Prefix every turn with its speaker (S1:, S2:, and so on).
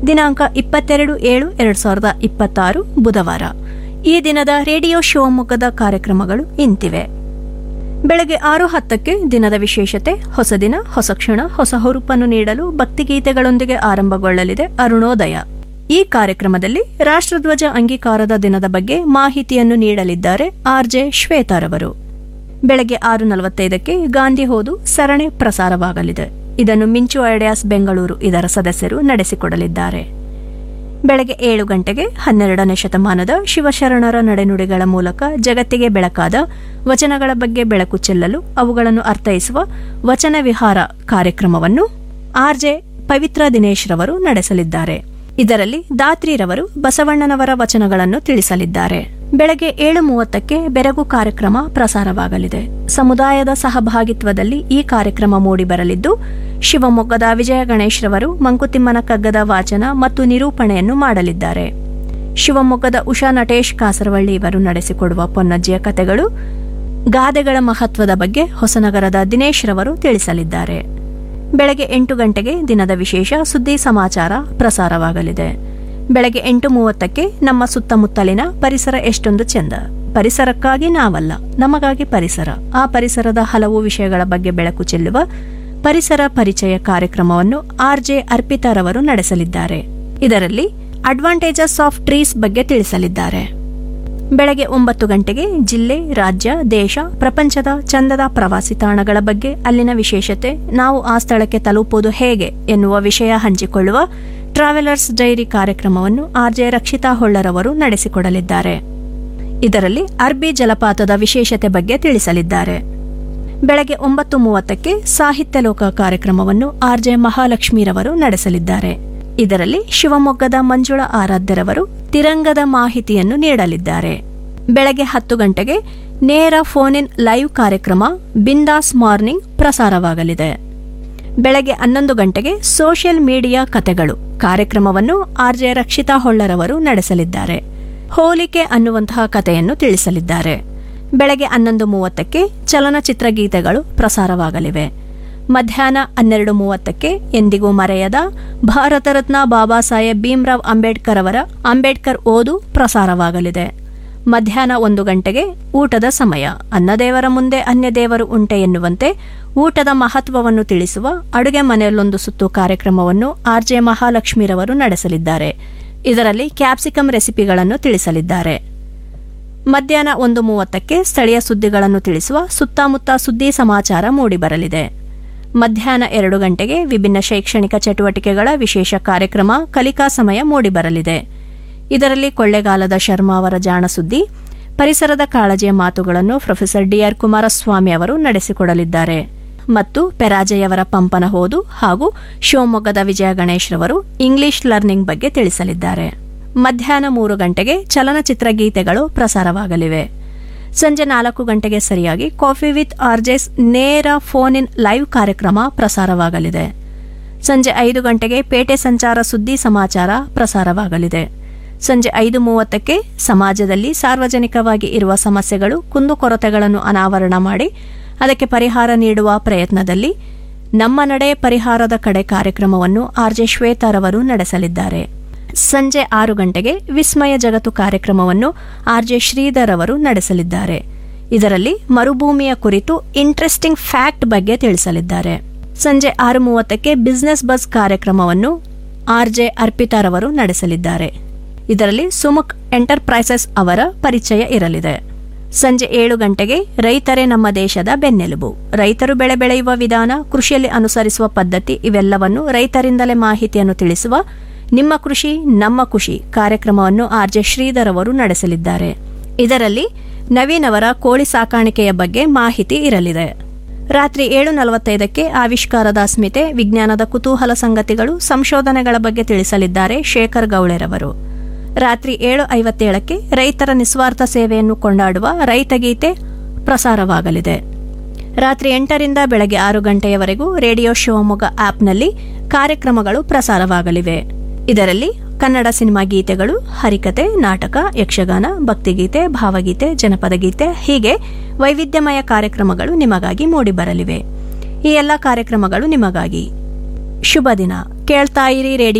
S1: ದಿನಾಂಕ ಇಪ್ಪತ್ತೆರಡು ಏಳು ಎರಡು ಸಾವಿರದ ಇಪ್ಪತ್ತಾರು ಬುಧವಾರ ಈ ದಿನದ ರೇಡಿಯೋ ಶಿವಮೊಗ್ಗದ ಕಾರ್ಯಕ್ರಮಗಳು ಇಂತಿವೆ ಬೆಳಗ್ಗೆ ಆರು ಹತ್ತಕ್ಕೆ ದಿನದ ವಿಶೇಷತೆ ಹೊಸ ದಿನ ಹೊಸ ಕ್ಷಣ ಹೊಸ ಹುರುಪನ್ನು ನೀಡಲು ಭಕ್ತಿಗೀತೆಗಳೊಂದಿಗೆ ಆರಂಭಗೊಳ್ಳಲಿದೆ ಅರುಣೋದಯ ಈ ಕಾರ್ಯಕ್ರಮದಲ್ಲಿ ರಾಷ್ಟ್ರಧ್ವಜ ಅಂಗೀಕಾರದ ದಿನದ ಬಗ್ಗೆ ಮಾಹಿತಿಯನ್ನು ನೀಡಲಿದ್ದಾರೆ ಆರ್ಜೆ ಶ್ವೇತಾರವರು ಬೆಳಗ್ಗೆ ಆರು ನಲವತ್ತೈದಕ್ಕೆ ಗಾಂಧಿ ಹೋದು ಸರಣಿ ಪ್ರಸಾರವಾಗಲಿದೆ ಇದನ್ನು ಮಿಂಚು ಐಡಿಯಾಸ್ ಬೆಂಗಳೂರು ಇದರ ಸದಸ್ಯರು ನಡೆಸಿಕೊಡಲಿದ್ದಾರೆ ಬೆಳಗ್ಗೆ ಏಳು ಗಂಟೆಗೆ ಹನ್ನೆರಡನೇ ಶತಮಾನದ ಶಿವಶರಣರ ನಡೆನುಡಿಗಳ ಮೂಲಕ ಜಗತ್ತಿಗೆ ಬೆಳಕಾದ ವಚನಗಳ ಬಗ್ಗೆ ಬೆಳಕು ಚೆಲ್ಲಲು ಅವುಗಳನ್ನು ಅರ್ಥೈಸುವ ವಚನ ವಿಹಾರ ಕಾರ್ಯಕ್ರಮವನ್ನು ಆರ್ಜೆ ಪವಿತ್ರ ದಿನೇಶ್ ರವರು ನಡೆಸಲಿದ್ದಾರೆ ಇದರಲ್ಲಿ ದಾತ್ರಿರವರು ಬಸವಣ್ಣನವರ ವಚನಗಳನ್ನು ತಿಳಿಸಲಿದ್ದಾರೆ ಬೆಳಗ್ಗೆ ಏಳು ಮೂವತ್ತಕ್ಕೆ ಬೆರಗು ಕಾರ್ಯಕ್ರಮ ಪ್ರಸಾರವಾಗಲಿದೆ ಸಮುದಾಯದ ಸಹಭಾಗಿತ್ವದಲ್ಲಿ ಈ ಕಾರ್ಯಕ್ರಮ ಮೂಡಿಬರಲಿದ್ದು ಶಿವಮೊಗ್ಗದ ವಿಜಯ ಗಣೇಶ್ ರವರು ಮಂಕುತಿಮ್ಮನ ಕಗ್ಗದ ವಾಚನ ಮತ್ತು ನಿರೂಪಣೆಯನ್ನು ಮಾಡಲಿದ್ದಾರೆ ಶಿವಮೊಗ್ಗದ ಉಷಾ ನಟೇಶ್ ಕಾಸರವಳ್ಳಿ ಇವರು ನಡೆಸಿಕೊಡುವ ಪೊನ್ನಜ್ಜಿಯ ಕಥೆಗಳು ಗಾದೆಗಳ ಮಹತ್ವದ ಬಗ್ಗೆ ಹೊಸನಗರದ ದಿನೇಶ್ ರವರು ತಿಳಿಸಲಿದ್ದಾರೆ ಬೆಳಗ್ಗೆ ಎಂಟು ಗಂಟೆಗೆ ದಿನದ ವಿಶೇಷ ಸುದ್ದಿ ಸಮಾಚಾರ ಪ್ರಸಾರವಾಗಲಿದೆ ಬೆಳಗ್ಗೆ ಎಂಟು ಮೂವತ್ತಕ್ಕೆ ನಮ್ಮ ಸುತ್ತಮುತ್ತಲಿನ ಪರಿಸರ ಎಷ್ಟೊಂದು ಚೆಂದ ಪರಿಸರಕ್ಕಾಗಿ ನಾವಲ್ಲ ನಮಗಾಗಿ ಪರಿಸರ ಆ ಪರಿಸರದ ಹಲವು ವಿಷಯಗಳ ಬಗ್ಗೆ ಬೆಳಕು ಚೆಲ್ಲುವ ಪರಿಸರ ಪರಿಚಯ ಕಾರ್ಯಕ್ರಮವನ್ನು ಆರ್ಜೆ ಅರ್ಪಿತಾರವರು ನಡೆಸಲಿದ್ದಾರೆ ಇದರಲ್ಲಿ ಅಡ್ವಾಂಟೇಜಸ್ ಆಫ್ ಟ್ರೀಸ್ ಬಗ್ಗೆ ತಿಳಿಸಲಿದ್ದಾರೆ ಬೆಳಗ್ಗೆ ಒಂಬತ್ತು ಗಂಟೆಗೆ ಜಿಲ್ಲೆ ರಾಜ್ಯ ದೇಶ ಪ್ರಪಂಚದ ಚಂದದ ಪ್ರವಾಸಿ ತಾಣಗಳ ಬಗ್ಗೆ ಅಲ್ಲಿನ ವಿಶೇಷತೆ ನಾವು ಆ ಸ್ಥಳಕ್ಕೆ ತಲುಪುವುದು ಹೇಗೆ ಎನ್ನುವ ವಿಷಯ ಹಂಚಿಕೊಳ್ಳುವ ಟ್ರಾವೆಲರ್ಸ್ ಡೈರಿ ಕಾರ್ಯಕ್ರಮವನ್ನು ಆರ್ಜೆ ರಕ್ಷಿತಾ ಹೊಳ್ಳರವರು ನಡೆಸಿಕೊಡಲಿದ್ದಾರೆ ಇದರಲ್ಲಿ ಅರ್ಬಿ ಜಲಪಾತದ ವಿಶೇಷತೆ ಬಗ್ಗೆ ತಿಳಿಸಲಿದ್ದಾರೆ ಬೆಳಗ್ಗೆ ಒಂಬತ್ತು ಮೂವತ್ತಕ್ಕೆ ಸಾಹಿತ್ಯ ಲೋಕ ಕಾರ್ಯಕ್ರಮವನ್ನು ಆರ್ಜೆ ಮಹಾಲಕ್ಷ್ಮೀರವರು ನಡೆಸಲಿದ್ದಾರೆ ಇದರಲ್ಲಿ ಶಿವಮೊಗ್ಗದ ಮಂಜುಳಾ ಆರಾಧ್ಯರವರು ತಿರಂಗದ ಮಾಹಿತಿಯನ್ನು ನೀಡಲಿದ್ದಾರೆ ಬೆಳಗ್ಗೆ ಹತ್ತು ಗಂಟೆಗೆ ನೇರ ಫೋನ್ ಇನ್ ಲೈವ್ ಕಾರ್ಯಕ್ರಮ ಬಿಂದಾಸ್ ಮಾರ್ನಿಂಗ್ ಪ್ರಸಾರವಾಗಲಿದೆ ಬೆಳಗ್ಗೆ ಹನ್ನೊಂದು ಗಂಟೆಗೆ ಸೋಷಿಯಲ್ ಮೀಡಿಯಾ ಕತೆಗಳು ಕಾರ್ಯಕ್ರಮವನ್ನು ಆರ್ಜೆ ರಕ್ಷಿತಾ ಹೊಳ್ಳರವರು ನಡೆಸಲಿದ್ದಾರೆ ಹೋಲಿಕೆ ಅನ್ನುವಂತಹ ಕಥೆಯನ್ನು ತಿಳಿಸಲಿದ್ದಾರೆ ಬೆಳಗ್ಗೆ ಹನ್ನೊಂದು ಮೂವತ್ತಕ್ಕೆ ಚಲನಚಿತ್ರ ಗೀತೆಗಳು ಪ್ರಸಾರವಾಗಲಿವೆ ಮಧ್ಯಾಹ್ನ ಹನ್ನೆರಡು ಮೂವತ್ತಕ್ಕೆ ಎಂದಿಗೂ ಮರೆಯದ ಭಾರತ ರತ್ನ ಬಾಬಾ ಸಾಹೇಬ್ ಭೀಮ್ರಾವ್ ಅಂಬೇಡ್ಕರ್ ಅವರ ಅಂಬೇಡ್ಕರ್ ಓದು ಪ್ರಸಾರವಾಗಲಿದೆ ಮಧ್ಯಾಹ್ನ ಒಂದು ಗಂಟೆಗೆ ಊಟದ ಸಮಯ ಅನ್ನದೇವರ ಮುಂದೆ ಅನ್ಯ ದೇವರು ಉಂಟೆ ಎನ್ನುವಂತೆ ಊಟದ ಮಹತ್ವವನ್ನು ತಿಳಿಸುವ ಅಡುಗೆ ಮನೆಯಲ್ಲೊಂದು ಸುತ್ತು ಕಾರ್ಯಕ್ರಮವನ್ನು ಆರ್ಜೆ ಮಹಾಲಕ್ಷ್ಮೀರವರು ನಡೆಸಲಿದ್ದಾರೆ ಇದರಲ್ಲಿ ಕ್ಯಾಪ್ಸಿಕಂ ರೆಸಿಪಿಗಳನ್ನು ತಿಳಿಸಲಿದ್ದಾರೆ ಮಧ್ಯಾಹ್ನ ಒಂದು ಮೂವತ್ತಕ್ಕೆ ಸ್ಥಳೀಯ ಸುದ್ದಿಗಳನ್ನು ತಿಳಿಸುವ ಸುತ್ತಮುತ್ತ ಸುದ್ದಿ ಸಮಾಚಾರ ಮೂಡಿಬರಲಿದೆ ಮಧ್ಯಾಹ್ನ ಎರಡು ಗಂಟೆಗೆ ವಿಭಿನ್ನ ಶೈಕ್ಷಣಿಕ ಚಟುವಟಿಕೆಗಳ ವಿಶೇಷ ಕಾರ್ಯಕ್ರಮ ಕಲಿಕಾ ಸಮಯ ಮೂಡಿಬರಲಿದೆ ಇದರಲ್ಲಿ ಕೊಳ್ಳೆಗಾಲದ ಶರ್ಮಾ ಅವರ ಜಾಣ ಸುದ್ದಿ ಪರಿಸರದ ಕಾಳಜಿಯ ಮಾತುಗಳನ್ನು ಪ್ರೊಫೆಸರ್ ಡಿಆರ್ ಕುಮಾರಸ್ವಾಮಿ ಅವರು ನಡೆಸಿಕೊಡಲಿದ್ದಾರೆ ಮತ್ತು ಪೆರಾಜೆಯವರ ಪಂಪನ ಹೋದು ಹಾಗೂ ಶಿವಮೊಗ್ಗದ ವಿಜಯ ಗಣೇಶ್ ರವರು ಇಂಗ್ಲಿಷ್ ಲರ್ನಿಂಗ್ ಬಗ್ಗೆ ತಿಳಿಸಲಿದ್ದಾರೆ ಮಧ್ಯಾಹ್ನ ಮೂರು ಗಂಟೆಗೆ ಚಲನಚಿತ್ರ ಗೀತೆಗಳು ಪ್ರಸಾರವಾಗಲಿವೆ ಸಂಜೆ ನಾಲ್ಕು ಗಂಟೆಗೆ ಸರಿಯಾಗಿ ಕಾಫಿ ವಿತ್ ಆರ್ಜೆಸ್ ನೇರ ಫೋನ್ ಇನ್ ಲೈವ್ ಕಾರ್ಯಕ್ರಮ ಪ್ರಸಾರವಾಗಲಿದೆ ಸಂಜೆ ಐದು ಗಂಟೆಗೆ ಪೇಟೆ ಸಂಚಾರ ಸುದ್ದಿ ಸಮಾಚಾರ ಪ್ರಸಾರವಾಗಲಿದೆ ಸಂಜೆ ಐದು ಮೂವತ್ತಕ್ಕೆ ಸಮಾಜದಲ್ಲಿ ಸಾರ್ವಜನಿಕವಾಗಿ ಇರುವ ಸಮಸ್ಯೆಗಳು ಕುಂದುಕೊರತೆಗಳನ್ನು ಅನಾವರಣ ಮಾಡಿ ಅದಕ್ಕೆ ಪರಿಹಾರ ನೀಡುವ ಪ್ರಯತ್ನದಲ್ಲಿ ನಮ್ಮ ನಡೆ ಪರಿಹಾರದ ಕಡೆ ಕಾರ್ಯಕ್ರಮವನ್ನು ಆರ್ಜೆ ಶ್ವೇತಾರವರು ನಡೆಸಲಿದ್ದಾರೆ ಸಂಜೆ ಆರು ಗಂಟೆಗೆ ವಿಸ್ಮಯ ಜಗತ್ತು ಕಾರ್ಯಕ್ರಮವನ್ನು ಆರ್ಜೆ ಶ್ರೀಧರ್ ಅವರು ನಡೆಸಲಿದ್ದಾರೆ ಇದರಲ್ಲಿ ಮರುಭೂಮಿಯ ಕುರಿತು ಇಂಟ್ರೆಸ್ಟಿಂಗ್ ಫ್ಯಾಕ್ಟ್ ಬಗ್ಗೆ ತಿಳಿಸಲಿದ್ದಾರೆ ಸಂಜೆ ಆರು ಮೂವತ್ತಕ್ಕೆ ಬಿಸಿನೆಸ್ ಬಸ್ ಕಾರ್ಯಕ್ರಮವನ್ನು ಆರ್ಜೆ ಅರ್ಪಿತಾರವರು ನಡೆಸಲಿದ್ದಾರೆ ಇದರಲ್ಲಿ ಸುಮುಖ್ ಎಂಟರ್ಪ್ರೈಸಸ್ ಅವರ ಪರಿಚಯ ಇರಲಿದೆ ಸಂಜೆ ಏಳು ಗಂಟೆಗೆ ರೈತರೇ ನಮ್ಮ ದೇಶದ ಬೆನ್ನೆಲುಬು ರೈತರು ಬೆಳೆ ಬೆಳೆಯುವ ವಿಧಾನ ಕೃಷಿಯಲ್ಲಿ ಅನುಸರಿಸುವ ಪದ್ಧತಿ ಇವೆಲ್ಲವನ್ನು ರೈತರಿಂದಲೇ ಮಾಹಿತಿಯನ್ನು ತಿಳಿಸುವ ನಿಮ್ಮ ಕೃಷಿ ನಮ್ಮ ಖುಷಿ ಕಾರ್ಯಕ್ರಮವನ್ನು ಆರ್ಜೆ ಶ್ರೀಧರ್ ಅವರು ನಡೆಸಲಿದ್ದಾರೆ ಇದರಲ್ಲಿ ನವೀನ್ ಅವರ ಕೋಳಿ ಸಾಕಾಣಿಕೆಯ ಬಗ್ಗೆ ಮಾಹಿತಿ ಇರಲಿದೆ ರಾತ್ರಿ ಏಳು ನಲವತ್ತೈದಕ್ಕೆ ಆವಿಷ್ಕಾರದ ಅಸ್ಮಿತೆ ವಿಜ್ಞಾನದ ಕುತೂಹಲ ಸಂಗತಿಗಳು ಸಂಶೋಧನೆಗಳ ಬಗ್ಗೆ ತಿಳಿಸಲಿದ್ದಾರೆ ಶೇಖರ್ ಗೌಳೆರವರು ರಾತ್ರಿ ಏಳು ಐವತ್ತೇಳಕ್ಕೆ ರೈತರ ನಿಸ್ವಾರ್ಥ ಸೇವೆಯನ್ನು ಕೊಂಡಾಡುವ ರೈತಗೀತೆ ಪ್ರಸಾರವಾಗಲಿದೆ ರಾತ್ರಿ ಎಂಟರಿಂದ ಬೆಳಗ್ಗೆ ಆರು ಗಂಟೆಯವರೆಗೂ ರೇಡಿಯೋ ಶಿವಮೊಗ್ಗ ಆಪ್ನಲ್ಲಿ ಕಾರ್ಯಕ್ರಮಗಳು ಪ್ರಸಾರವಾಗಲಿವೆ ಇದರಲ್ಲಿ ಕನ್ನಡ ಸಿನಿಮಾ ಗೀತೆಗಳು ಹರಿಕತೆ ನಾಟಕ ಯಕ್ಷಗಾನ ಭಕ್ತಿಗೀತೆ ಭಾವಗೀತೆ ಜನಪದ ಗೀತೆ ಹೀಗೆ ವೈವಿಧ್ಯಮಯ ಕಾರ್ಯಕ್ರಮಗಳು ನಿಮಗಾಗಿ ಮೂಡಿಬರಲಿವೆ ಈ ಎಲ್ಲ ಕಾರ್ಯಕ್ರಮಗಳು ನಿಮಗಾಗಿ ಶುಭ ದಿನ ಕೇಳ್ತಾ ಇರಿ ರೇಡಿಯೋ